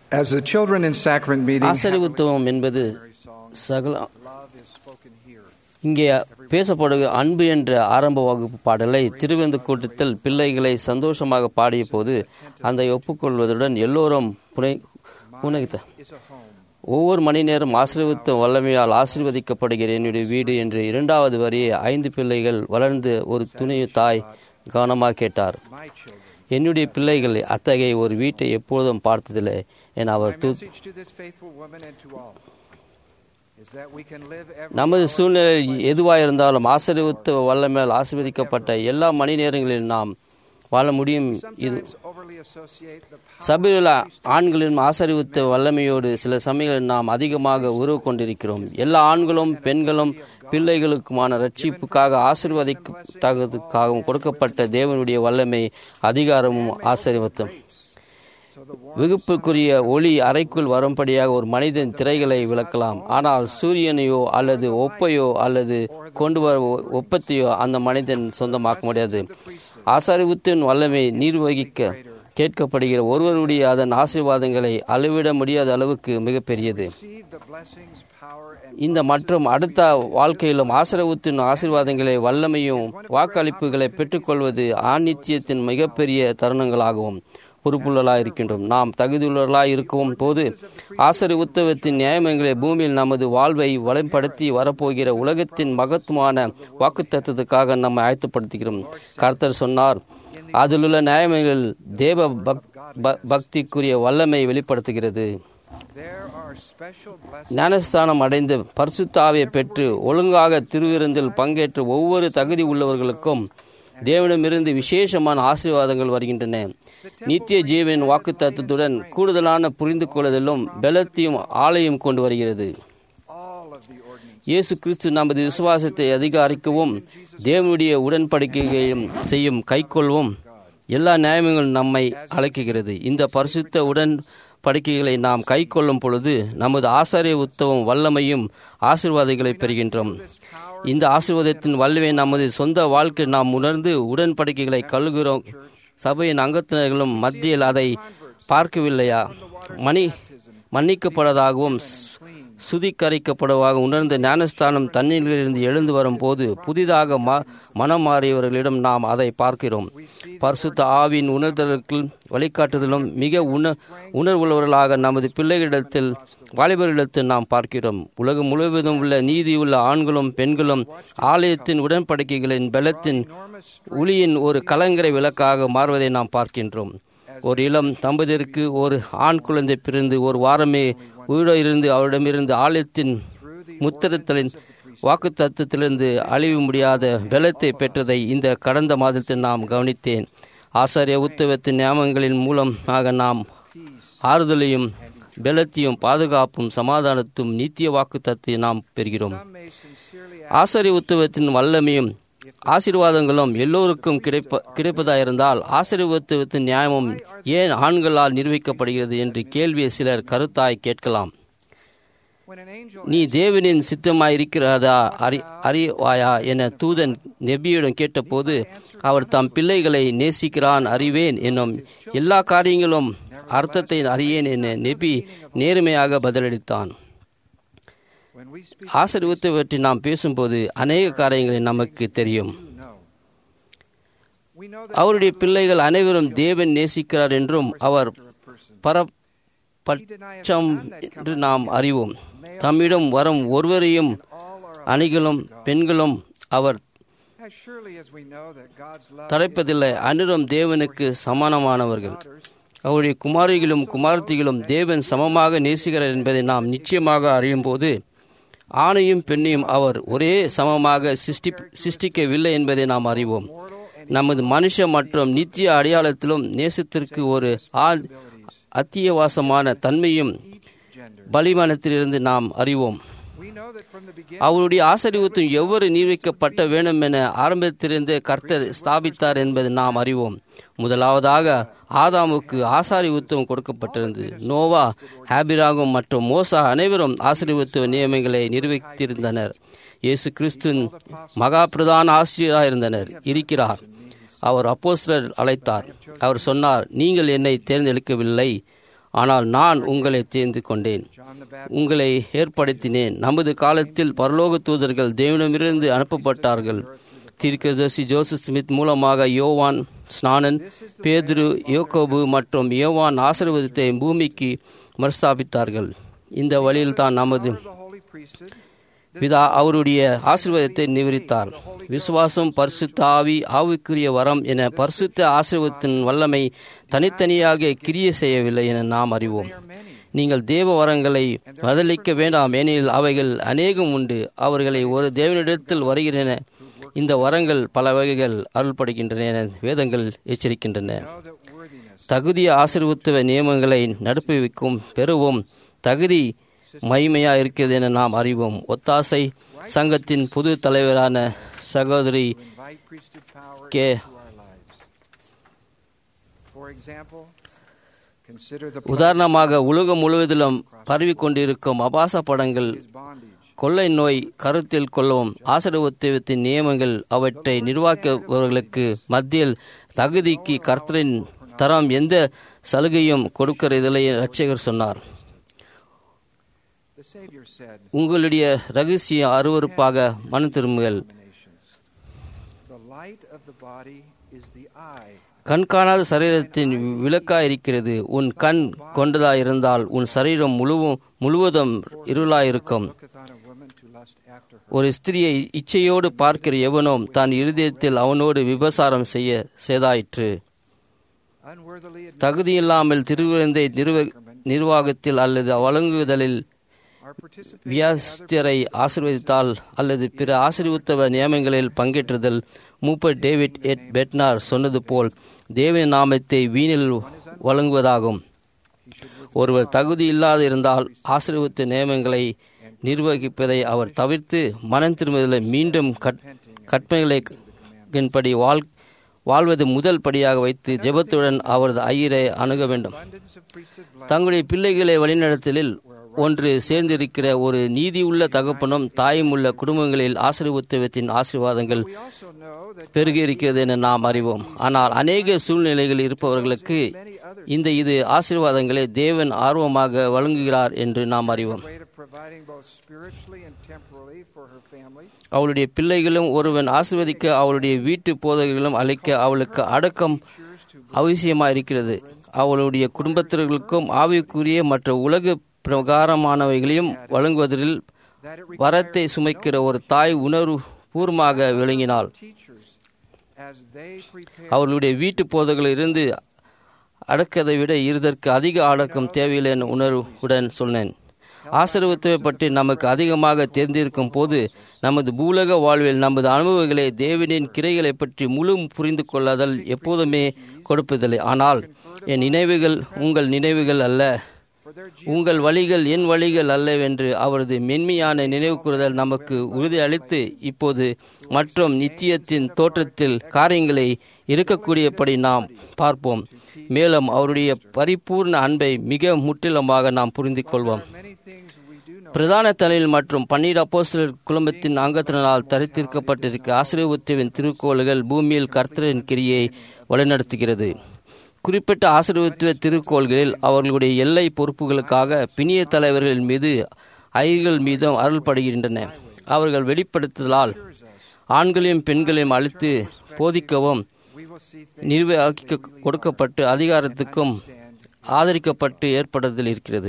As the children in sacrament meeting, ஆசரிவுத்துவம் என்பது சகல love is spoken here. இங்கே பேசப்படுகிற அன்பு என்ற ஆரம்ப வகுப்பு பாடலை திருவிருந்து கூட்டத்தில் பிள்ளைகளை சந்தோஷமாக பாடிய போது அதை ஒப்புக்கொள்வதுடன் எல்லோரும் புனை புனைத்த Is a home. ஒவ்வொரு மணி நேரம் ஆசீர்வத்த வல்லமையால் ஆசீர்வதிக்கப்படுகிற என்னுடைய வீடு என்று இரண்டாவது வரியை ஐந்து பிள்ளைகள் வளர்ந்து ஒரு துணை தாய் கவனமாக கேட்டார் My children. என்னுடைய பிள்ளைகள் அத்தகைய ஒரு வீட்டை எப்பொழுதும் பார்த்ததில்லை என My அவர் தூ message to this faithful woman and to all is that we can live every நமது hour சூழ்நிலை எதுவாக இருந்தாலும் ஆசீர்வத்த வல்லமையால் ஆசீர்வதிக்கப்பட்ட எல்லா மணி நேரங்களிலும் நாம் வாழ முடியும் இது sometimes overly associate the power சபையுள்ள ஆண்களின் ஆசரிவுத்த வல்லமையோடு சில சமயங்களில் நாம் அதிகமாக உறவு கொண்டிருக்கிறோம் எல்லா ஆண்களும் பெண்களும் பிள்ளைகளுக்குமான ரட்சிப்புக்காக ஆசீர்வதிக்காகவும் கொடுக்கப்பட்ட தேவனுடைய வல்லமை அதிகாரமும் ஆசீர்வத்தும் so the warm விகுப்புக்குரிய ஒளி அறைக்குள் வரும்படியாக ஒரு மனிதன் திரைகளை விளக்கலாம் ஆனால் சூரியனையோ அல்லது ஒப்பையோ அல்லது கொண்டு வர ஒப்பத்தையோ அந்த மனிதன் சொந்தமாக்க முடியாது ஆசாரிவுத்தின் வல்லமை நீர்வகிக்க கேட்கப்படுகிற ஒருவருடைய அதன் ஆசீர்வாதங்களை அளவிட முடியாத அளவுக்கு மிகப்பெரியது receive the blessings, power, and இந்த மற்றும் அடுத்த வாழ்க்கையிலும் ஆசிரவத்தின் ஆசீர்வாதங்களை வல்லமையும் வாக்களிப்புகளை பெற்றுக்கொள்வது ஆநித்தியத்தின் மிகப்பெரிய தருணங்களாகவும் பொறுப்புள்ளலாக இருக்கின்றோம் நாம் தகுதியுள்ளவர்களாக இருக்கும் போது ஆசிரிய உத்தவத்தின் நியாயங்களை பூமியில் நமது வாழ்வை வளம்படுத்தி வரப்போகிற உலகத்தின் மகத்துவமான வாக்குத்தத்தத்துக்காக நம்மை ஆயத்தப்படுத்துகிறோம் கர்த்தர் சொன்னார் அதிலுள்ள நியாயங்கள் தேவ பக் ப- பக்திக்குரிய வல்லமை வெளிப்படுத்துகிறது there are special blessings ஞானஸ்தானம் அடைந்து பரிசுத்த ஆவியை பெற்று ஒழுங்காக திருவிருந்தில் பங்கேற்று ஒவ்வொரு தகுதி உள்ளவர்களுக்கும் தேவனிடமிருந்து விசேஷமான ஆசீர்வாதங்கள் வருகின்றன நித்திய ஜீவன் வாக்கு தத்துவத்துடன் கூடுதலான புரிந்து கொள்ளுதலும் பலத்தையும் ஆலயம் கொண்டு வருகிறது all of the ordinances இயேசு கிறிஸ்து நமது விசுவாசத்தை அதிகரிக்கவும் தேவனுடைய உடன்படிக்கையையும் செய்யும் கைக்கொள்வும் எல்லா நியாயங்களும் நம்மை அழைக்குகிறது இந்த பரிசுத்த உடன்படிக்கைகளை நாம் கைக்கொள்ளும் பொழுது நமது ஆசாரிய உத்தவம் வல்லமையும் ஆசீர்வாதங்களை பெறுகின்றோம் இந்த ஆசீர்வாதத்தின் வல்லமை நமது சொந்த வாழ்க்கை நாம் உணர்ந்து உடன்படிக்கைகளை கழுகிறோம் சபையின் அங்கத்தினர்களும் மத்தியில் அதை பார்க்கவில்லையா மணி மன்னிக்கப்படதாகவும் சுதிகரிக்கப்படுவதாக உணர்ந்த ஞானஸ்தானம் தண்ணீரிலிருந்து எழுந்து வரும்போது புதிதாக ம மனம் மாறியவர்களிடம் நாம் அதை பார்க்கிறோம் பரிசுத்த ஆவின் உணர்தலுக்கு வழிகாட்டுதலும் மிக உண உணர்வுள்ளவர்களாக நமது பிள்ளைகளிடத்தில் வாலிபர்களிடத்தில் நாம் பார்க்கிறோம் உலகம் முழுவதும் உள்ள நீதியுள்ள ஆண்களும் பெண்களும் ஆலயத்தின் உடன்படிக்கைகளின் பலத்தின் ஒளியின் ஒரு கலங்கரை விளக்காக மாறுவதை நாம் பார்க்கின்றோம் ஒரு இளம் தம்பதியருக்கு ஒரு ஆண் குழந்தை பிறந்து ஒரு வாரமே உயிரோடு இருந்து அவரிடமிருந்து ஆலயத்தின் முத்திரத்தலின் வாக்கு தத்துவத்திலிருந்து அழிவு முடியாத பலத்தை பெற்றதை இந்த கடந்த மாதத்தில் நாம் கவனித்தேன் ஆசாரிய உத்தவத்தின் நியமங்களின் மூலமாக நாம் ஆறுதலையும் பலத்தையும் பாதுகாப்பும் சமாதானத்தும் நித்திய வாக்கு நாம் பெறுகிறோம் some may sincerely ஆசாரிய உத்தவத்தின் வல்லமையும் ஆசீர்வாதங்களும் எல்லோருக்கும் கிடைப்ப கிடைப்பதாயிருந்தால் ஆசீர்வாதத்தின் நியாயமும் ஏன் ஆண்களால் நிர்வகிக்கப்படுகிறது என்று கேள்வியை சிலர் கருத்தாய் கேட்கலாம் when an angel நீ தேவனின் சித்தமாய் இருக்கிறதா அறி அறிவாயா என தூதன் நெபியிடம் கேட்டபோது அவர் தம் பிள்ளைகளை நேசிக்கிறான் அறிவேன் என்னும் எல்லா காரியங்களும் அர்த்தத்தை அறியேன் என நெபி நேர்மையாக பதிலளித்தான் when we speak ஆசீர்வத்தை பற்றி நாம் பேசும்போது அநேக காரியங்களை நமக்கு தெரியும் you know we know that அவருடைய பிள்ளைகள் அனைவரும் தேவன் நேசிக்கிறார் என்றும் அவர் a person பரபட்சம் என்று நாம் அறிவோம் தம்மிடம் வரும் ஒருவரையும் all are அணிகளும் பெண்களும் அவர் as surely as we know that God's love தடைப்பதில்லை அனைவரும் தேவனுக்கு சமானமானவர்கள் அவருடைய குமாரிகளும் குமார்த்திகளும் தேவன் சமமாக நேசிக்கிறார் என்பதை நாம் நிச்சயமாக அறியும் போது ஆணையும் பெண்ணையும் அவர் ஒரே சமமாக சிருஷ்டி சிருஷ்டிக்கவில்லை என்பதை நாம் அறிவோம் நமது மனுஷ மற்றும் நித்திய அடையாளத்திலும் நேசத்திற்கு ஒரு ஆ- அத்தியாவசமான தன்மையும் gender பலிமானத்திலிருந்து நாம் அறிவோம் we know that from the beginning அவருடைய ஆசரிவத்தும் எவ்வாறு நிர்வகிக்கப்பட்ட வேண்டும் என ஆரம்பத்திலிருந்து கர்த்தர் ஸ்தாபித்தார் என்பதை நாம் அறிவோம் முதலாவதாக ஆதாமுக்கு ஆசாரிவுத்துவம் கொடுக்கப்பட்டிருந்தது நோவா ஹாபிராகும் மற்றும் மோசா அனைவரும் ஆசரிவுத்துவ நியமங்களை நிர்வகித்திருந்தனர் இயேசு கிறிஸ்துவின் மகா பிரதான ஆசிரியராக இருந்தனர் இருக்கிறார் அவர் அப்போஸ்தலர் அழைத்தார் அவர் சொன்னார் நீங்கள் என்னை தேர்ந்தெடுக்கவில்லை ஆனால் நான் உங்களை தேர்ந்து கொண்டேன் John the Baptist, உங்களை ஏற்படுத்தினேன் நமது காலத்தில் பரலோக தூதர்கள் தேவனிடமிருந்து அனுப்பப்பட்டார்கள் தீர்க்கதரிசி ஜோசப் ஸ்மித் மூலமாக யோவான் ஸ்நானன் பேதுரு யோகோபு மற்றும் யோவான் ஆசீர்வாதத்தை பூமிக்கு மறுஸ்தாபித்தார்கள் இந்த வழியில் தான் நமது the holy priesthood, பிதா அவருடைய ஆசீர்வாதத்தை நிவிரித்தார் விசுவாசம் பரிசுத்த ஆவி ஆவிக்குரிய வரம் என பரிசுத்த ஆசீர்வாதத்தின் வல்லமை தனித்தனியாக கிரிய செய்யவில்லை என நாம் அறிவோம் நீங்கள் தேவ வரங்களை பதிலளிக்க வேண்டாம் ஏனெனில் அவைகள் அநேகம் உண்டு அவர்களை ஒரு தேவனிடத்தில் வருகின்றன இந்த வரங்கள் பல வகைகள் அருள்படுகின்றன என வேதங்கள் எச்சரிக்கின்றன know that worthiness தகுதிய ஆசீர்வத்துவ நியமங்களை நடப்பிக்கும் பெறுவோம் தகுதி மகிமையா இருக்கிறது என நாம் அறிவோம் ஒத்தாசை சங்கத்தின் புது தலைவரான சகோதரி invite priesthood power கே into our lives. For example, consider the உதாரணமாக உலகம் முழுவதிலும் பரவிக் கொண்டிருக்கும் அபாச படங்கள் his bondage. கொள்ளை நோய் கருத்தில் கொள்ளவும் ஆசீர்வத்துவத்தின் நியமங்கள் அவற்றை நிர்வாகிப்பவர்களுக்கு மத்தியில் தகுதிக்கு கர்த்தரின் தரம் எந்த சலுகையும் கொடுக்கிறதில்லை என ரட்சகர் சொன்னார் The Savior said, உங்களுடைய ரகசிய அருவருப்பாக மனம் திரும்புகள் nations, the light of the body is the eye. கண்காணாத சரீரத்தின் விளக்காயிருக்கிறது உன் கண் கொண்டதாயிருந்தால் உன் சரீரம் முழுவும் முழுவதும் இருளாயிருக்கும் Looketh on a woman to lust after her. ஒரு ஸ்திரியை இச்சையோடு பார்க்கிற எவனும் தான் இருதயத்தில் அவனோடு விபசாரம் செய்ய சேதாயிற்று Unworthily admit தகுதியில்லாமல் திருவிழந்தை நிர்வ நிர்வாகத்தில் அல்லது வழங்குதலில் our participation வியாஸ்தியரை ஆசீர்வதித்தால் அல்லது பிற ஆசீர்வத்தவ நியமங்களில் பங்கேற்றுதல் மூப்பர் டேவிட் எட் பெட்னார் சொன்னது போல் தேவன் நாமத்தை வீணில் வழங்குவதாகும் ஒருவர் தகுதி இல்லாது இருந்தால் ஆசீர்வத்த நியமங்களை நிர்வகிப்பதை அவர் தவிர்த்து மனம் திரும்புதலை மீண்டும் கட் கற்பனைகளின்படி வாழ் வாழ்வது முதல் படியாக வைத்து ஜெபத்துடன் அவரது ஐயரை அணுக வேண்டும் abundance of priesthood blood. தங்களுடைய பிள்ளைகளை வழிநடத்தலில் ஒன்று சேர்ந்திருக்கிற ஒரு நீதியுள்ள தகப்பனும் தாயும் உள்ள குடும்பங்களில் ஆசீர்வத்துவத்தின் ஆசீர்வாதங்கள் We also know that பெருகி இருக்கிறது என நாம் அறிவோம் ஆனால் அநேக சூழ்நிலைகள் இருப்பவர்களுக்கு இந்த இது ஆசீர்வாதங்களை தேவன் ஆர்வமாக வழங்குகிறார் என்று நாம் அறிவோம் way of providing both spiritually and temporally for her family. அவளுடைய பிள்ளைகளும் ஒருவன் ஆசீர்வதிக்க அவளுடைய வீட்டு போதகர்களும் அளிக்க அவளுக்கு அடக்கம் அவசியமாக இருக்கிறது அவளுடைய குடும்பத்தினர்களுக்கும் ஆவிக்குரிய மற்ற உலக பிரகாரமானவைகளையும் வழங்குவதில் That it வரத்தை சுமைக்கிற ஒரு தாய் உணர்வு பூர்வமாக விளங்கினாள் teachers as they prepare அவர்களுடைய வீட்டு போதகளில் இருந்து அடக்கதை விட இருதற்கு அதிக அடக்கம் தேவையில்லை என உணர்வுடன் சொன்னேன் ஆசீர்வத்தை பற்றி நமக்கு அதிகமாக தெரிந்திருக்கும் போது நமது பூலக வாழ்வில் நமது அனுபவங்களை தேவனின் கிரைகளை பற்றி முழு புரிந்து கொள்ளாதல் எப்போதுமே கொடுப்பதில்லை ஆனால் என் நினைவுகள் உங்கள் நினைவுகள் அல்ல for their உங்கள் வழிகள் என் வழிகள் அல்லவென்று அவரது மென்மையான நினைவு கூறுதல் நமக்கு உறுதி அளித்து இப்போது மற்றும் நித்தியத்தின் தோற்றத்தில் காரியங்களை இருக்கக்கூடியபடி நாம் பார்ப்போம் மேலும் அவருடைய பரிபூர்ண அன்பை மிக முற்றிலுமாக நாம் புரிந்து கொள்வோம் many things we do know. பிரதான தலையில் மற்றும் பன்னீர் அப்போஸ்தலர் குடும்பத்தின் அங்கத்தினால் தரித்திருக்கப்பட்டிருக்க ஆசீர்வத்துவின் திருக்கோள்கள் பூமியில் கர்த்தரின் கிரியை வழிநடத்துகிறது குறிப்பிட்ட ஆசீர்வத்துவ திருக்கோள்களில் அவர்களுடைய எல்லை பொறுப்புகளுக்காக பிணிய தலைவர்கள் மீது ஐகள் மீதும் அருள்படுகின்றன அவர்கள் வெளிப்படுத்துதலால் ஆண்களையும் பெண்களையும் அழித்து போதிக்கவும் We will see நிர்வகிக்க கொடுக்கப்பட்டு அதிகாரத்துக்கும் ஆதரிக்கப்பட்டு ஏற்படுதல் இருக்கிறது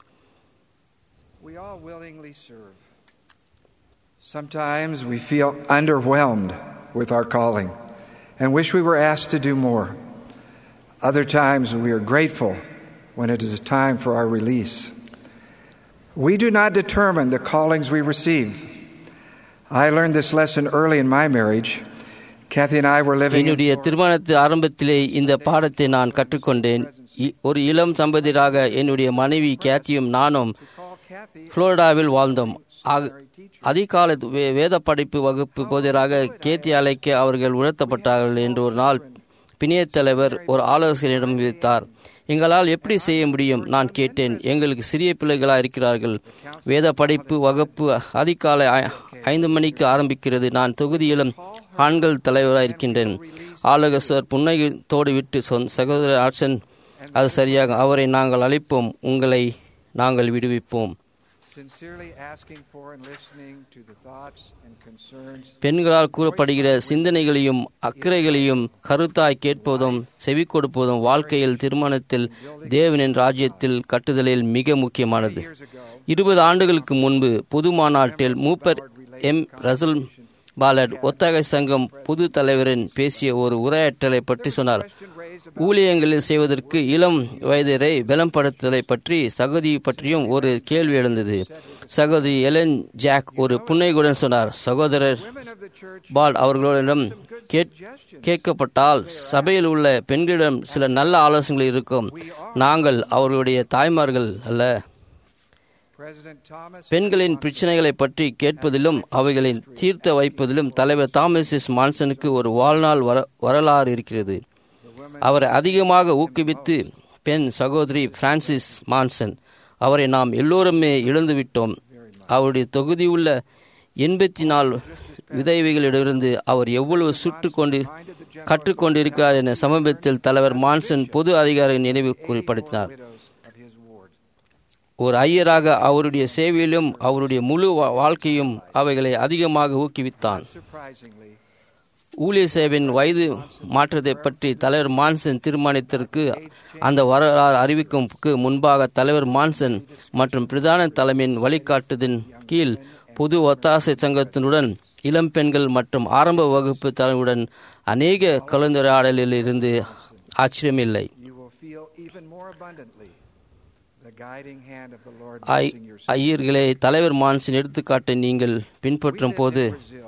We all willingly serve. Sometimes we feel underwhelmed with our calling and wish we were asked to do more. Other times we are grateful when it is time for our release. We do not determine the callings we receive. I learned this lesson early in my marriage. Kathy and I were living in என்னுடைய திருமணத்து ஆரம்பத்திலே இந்த பாடத்தை நான் கற்றுக்கொண்டேன் இ- ஒரு இளம் தம்பதியராக என்னுடைய மனைவி கேத்தியும் நானும் call Kathy புளோரிடாவில் வாழ்ந்தோம் ஆக- அதிகாலை வே- வேத படிப்பு வகுப்பு போதியராக கேத்தி அழைக்க அவர்கள் உணர்த்தப்பட்டார்கள் என்று ஒரு நாள் பிணையத் தலைவர் ஒரு ஆலோசனையிடம் விதித்தார் எங்களால் எப்படி செய்ய முடியும் நான் கேட்டேன் எங்களுக்கு சிறிய பிள்ளைகளா இருக்கிறார்கள் வேத படிப்பு வகுப்பு அதிகாலை ஐ- ஐந்து மணிக்கு ஆரம்பிக்கிறது நான் தொகுதியிலும் ஆண்கள் தலைவராக இருக்கின்றேன் ஆலோசகர் புன்னகைத்தோடு விட்டு சொன் சகோதரர் ஆட்சன் அது சரியாக அவரை நாங்கள் அழைப்போம் உங்களை நாங்கள் விடுவிப்போம் sincerely asking for and listening to the thoughts and concerns பெண்களால் கூறப்படுகிற சிந்தனைகளையும் அக்கறைகளையும் கருத்தாய் கேட்பதும் செவி கொடுப்பதும் வாழ்க்கையில் திருமணத்தில் தேவனின் ராஜ்யத்தில் கட்டுதலில் மிக முக்கியமானது years ago. இருபது ஆண்டுகளுக்கு முன்பு பொது மாநாட்டில் மூப்பர் எம் ரசல் பாலட் ஒத்தகை சங்கம் பொது தலைவரின் பேசிய ஒரு உரையாற்றலை பற்றி சொன்னார் Question raised ஊழியங்களில் செய்வதற்கு இளம் வயதரை பலப்படுத்துதலை பற்றி சகோதரி பற்றியும் ஒரு கேள்வி எழுந்தது சகோதரி எலன் ஜாக் ஒரு புன்னைகுடன் சொன்னார் சகோதரர் women of the church பால் அவர்களிடம் கேட்- கேட்கப்பட்டால் சபையில் உள்ள பெண்களிடம் சில நல்ல ஆலோசனைகள் இருக்கும் நாங்கள் அவர்களுடைய தாய்மார்கள் அல்ல President Thomas பெண்களின் பிரச்சனைகளை பற்றி கேட்பதிலும் அவைகளை தீர்த்த வைப்பதிலும் தலைவர் தாமஸ் எஸ் மான்சனுக்கு ஒரு வாழ்நாள் வர வரலாறு இருக்கிறது அவரை அதிகமாக ஊக்குவித்து பெண் சகோதரி பிரான்சிஸ் மான்சன் அவரை நாம் எல்லோருமே இழந்துவிட்டோம் அவருடைய தொகுதியுள்ள எண்பத்தி நாலு விதவைகளிடமிருந்து அவர் எவ்வளவு சுட்டு கொண்டு கற்றுக்கொண்டிருக்கிறார் என சமீபத்தில் தலைவர் மான்சன் பொது அதிகாரி நினைவு குறிப்படுத்தினார் widows of his ward. ஒரு ஐயராக அவருடைய சேவையிலும் அவருடைய முழு வா- வாழ்க்கையும் அவைகளை அதிகமாக ஊக்குவித்தான் Surprisingly, ஊழிய சேவையின் வயது மாற்றத்தை பற்றி தலைவர் மான்சன் தீர்மானித்ததற்கு அந்த வரலாறு அறிவிக்கும்க்கு முன்பாக தலைவர் மான்சன் மற்றும் பிரதான தலைமையின் வழிகாட்டுதின் கீழ் பொது ஒத்தாசை சங்கத்தினுடன் இளம் பெண்கள் மற்றும் ஆரம்ப வகுப்பு தலைவருடன் அநேக கலந்துரையாடலில் இருந்து ஆச்சரியமில்லை you will feel even more abundantly the guiding hand of the Lord I- blessing your ஐயர்களே தலைவர் மான்சின் எடுத்துக்காட்டை நீங்கள் பின்பற்றும் போது Brazil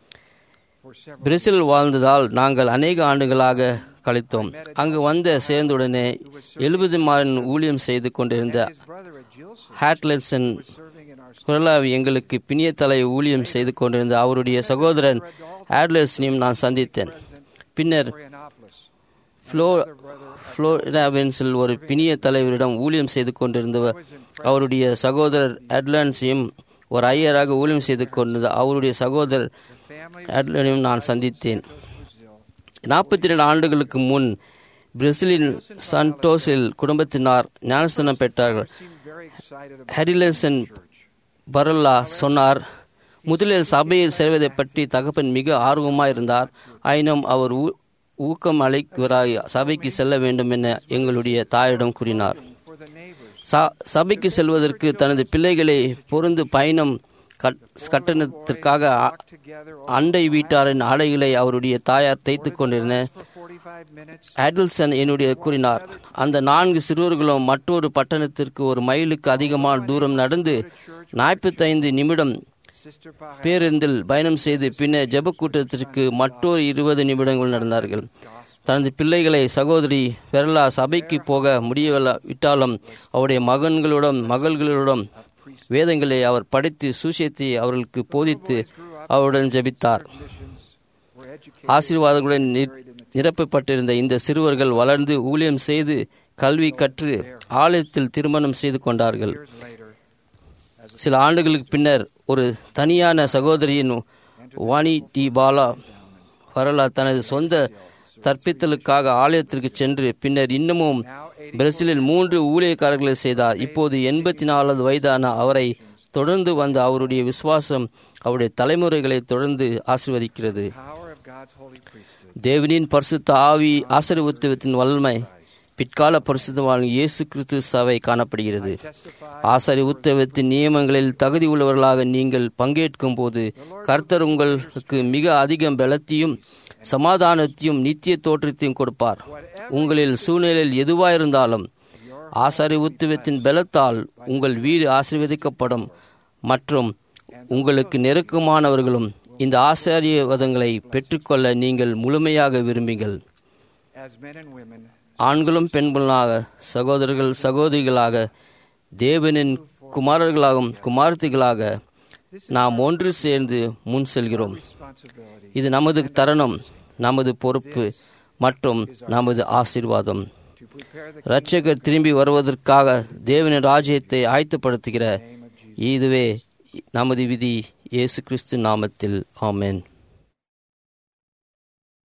for several பிரேசில் வாழ்ந்ததால் நாங்கள் அநேக ஆண்டுகளாக கழித்தோம் அங்கு வந்த சேர்ந்துடனே எழுபது மாதம் ஊழியம் செய்து கொண்டிருந்த his brother Agilson ஹேட்லெட்சன் serving in our குரலாவி எங்களுக்கு பிணிய தலை ஊழியம் செய்து கொண்டிருந்த அவருடைய சகோதரன் ஆட்லெட்ஸனையும் நான் சந்தித்தேன் பின்னர் Florianopolis. ஃப்ளோ ஃப்ளோரிடாவின்ஸில் ஒரு பிணிய தலைவரிடம் ஊழியம் செய்து கொண்டிருந்தவர் அவருடைய சகோதரர் அட்லான்ஸையும் ஒரு ஐயராக ஊழியம் செய்து கொண்டிருந்த அவருடைய சகோதரர் Family அட்லனையும் நான் சந்தித்தேன் Brazil நாற்பத்தி ரெண்டு ஆண்டுகளுக்கு முன் பிரேசிலின் சன்டோஸில் குடும்பத்தினார் ஞானஸ்தானம் பெற்றார்கள் seemed very excited about ஹெடிலசன் பரல்லா சொன்னார் முதலில் சபையில் சேர்வதை பற்றி தகப்பன் மிக ஆர்வமாய் இருந்தார் ஆயினும் அவர் ஊ- ஊக்கம் அளிக்கிறாய் சபைக்கு செல்ல வேண்டும் என எங்களுடைய தாயிடம் கூறினார் for the neighbors. ச- சபைக்கு செல்வதற்கு தனது பிள்ளைகளை பொருந்து பயணம் கட்- கட்டணத்திற்காக அ- Together அண்டை வீட்டாரின் ஆடைகளை அவருடைய தாயார் தைத்து கொண்டிருந்த for 45 minutes. ஆடில்சன் என்னுடைய கூறினார் அந்த நான்கு சிறுவர்களும் மற்றொரு பட்டணத்திற்கு ஒரு மைலுக்கு அதிகமான தூரம் நடந்து நாற்பத்தைந்து நிமிடம் Sister Paha பேருந்தில் பயணம் செய்து பின்னர் ஜெபக் கூட்டத்திற்கு மற்றொரு இருபது நிமிடங்கள் நடந்தார்கள் தனது பிள்ளைகளை சகோதரி பெரலா சபைக்கு போக முடியவிட்டாலும் அவருடைய மகன்களுடன் மகள்களுடன் வேதங்களை அவர் படித்து சுஷியத்தை அவர்களுக்கு போதித்து அவருடன் ஜெபித்தார் missions were educated ஆசீர்வாதங்களுடன் நி- நிரப்பப்பட்டிருந்த இந்த சிறுவர்கள் வளர்ந்து ஊழியம் செய்து கல்வி கற்று ஆலயத்தில் திருமணம் செய்து கொண்டார்கள் years later. சில ஆண்டுகளுக்கு பின்னர் ஒரு தனியான சகோதரியின் வாணி டி பாலா பரலா தனது சொந்த தற்பித்தலுக்காக ஆலயத்திற்கு சென்று பின்னர் இன்னமும் பிரேசிலில் மூன்று ஊழியக்காரர்களை செய்தார் இப்போது எண்பத்தி நாலாவது வயதான அவரை தொடர்ந்து வந்த அவருடைய விசுவாசம் அவருடைய தலைமுறைகளை தொடர்ந்து ஆசிர்வதிக்கிறது Power of God's holy priesthood. தேவனின் பரிசுத்த ஆவி ஆசரிவுத்துவத்தின் வல்லமை பிற்கால பரிசுத்தமான இயேசு கிறிஸ்து சபை காணப்படுகிறது Testify ஆசரி உத்தவத்தின் நியமங்களில் தகுதி உள்ளவர்களாக நீங்கள் பங்கேற்கும் போது கர்த்தர் உங்களுக்கு மிக அதிகம் பலத்தையும் சமாதானத்தையும் நித்திய தோற்றத்தையும் கொடுப்பார் உங்களில் சூழ்நிலையில் எதுவாயிருந்தாலும் ஆசாரி உத்துவத்தின் பலத்தால் உங்கள் வீடு ஆசீர்வதிக்கப்படும் மற்றும் உங்களுக்கு நெருக்கமானவர்களும் இந்த ஆசாரியவதங்களை பெற்றுக்கொள்ள நீங்கள் முழுமையாக விரும்புங்கள் as men and women ஆண்களும் பெண்களாக சகோதரர்கள் சகோதரிகளாக தேவனின் குமாரர்களாகவும் குமாரத்திகளாக நாம் ஒன்று சேர்ந்து முன் செல்கிறோம் responsibility இது நமது தருணம் நமது பொறுப்பு மற்றும் நமது ஆசீர்வாதம் to prepare the இரட்சகர் திரும்பி வருவதற்காக தேவனின் ராஜ்யத்தை ஆயத்தப்படுத்துகிற இதுவே நமது விதி இயேசு கிறிஸ்து நாமத்தில் ஆமென்